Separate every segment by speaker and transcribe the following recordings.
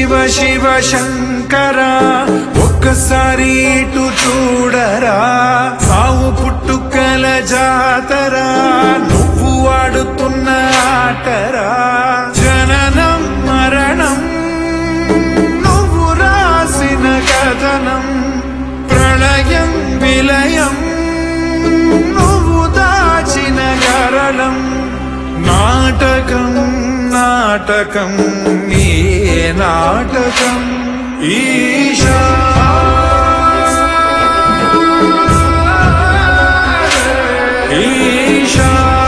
Speaker 1: శివ శివ శంకర ఒక్కసారి ఇటు చూడరా సావు పుట్టుకల జాతరా నువ్వు ఆడుతున్న ఆటరా జననం మరణం నువ్వు రాసిన కథనం ప్రళయం విలయం నువ్వు దాచిన గరళం నాటకం నాటకం ఏ నాటకం ఈశా ఈశా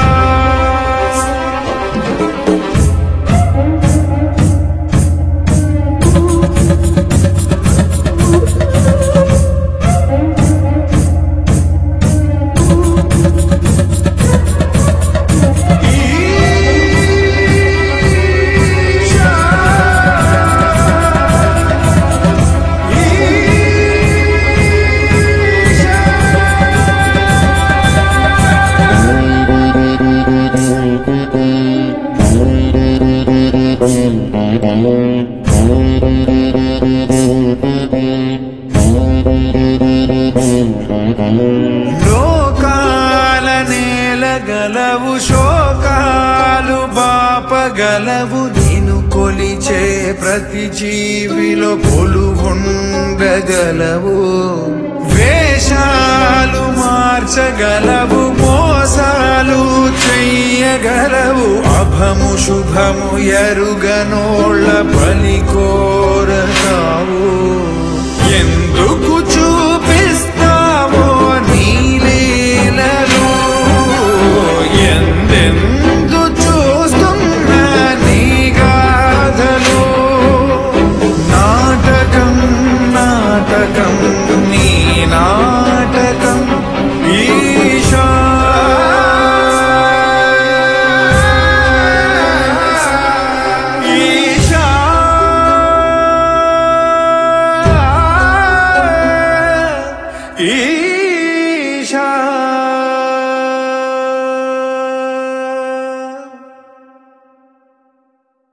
Speaker 1: లోకాల నేలగలవు శోకాలు బాపగలవు నేను కొలిచే ప్రతి జీవిలో కొలువుండగలవు వేషాలు మార్చగలవు మోసాలు చెయ్యగలవు అభము శుభము ఎరుగనోళ్ళ బలి కోరతావు ఎందుకు చూపిస్తావో నీలీలలో ఎందెందు చూస్తున్నా నీ గాథలో నాటకం నాటకం నీ నాటకం ఈశా ఈశా ఈ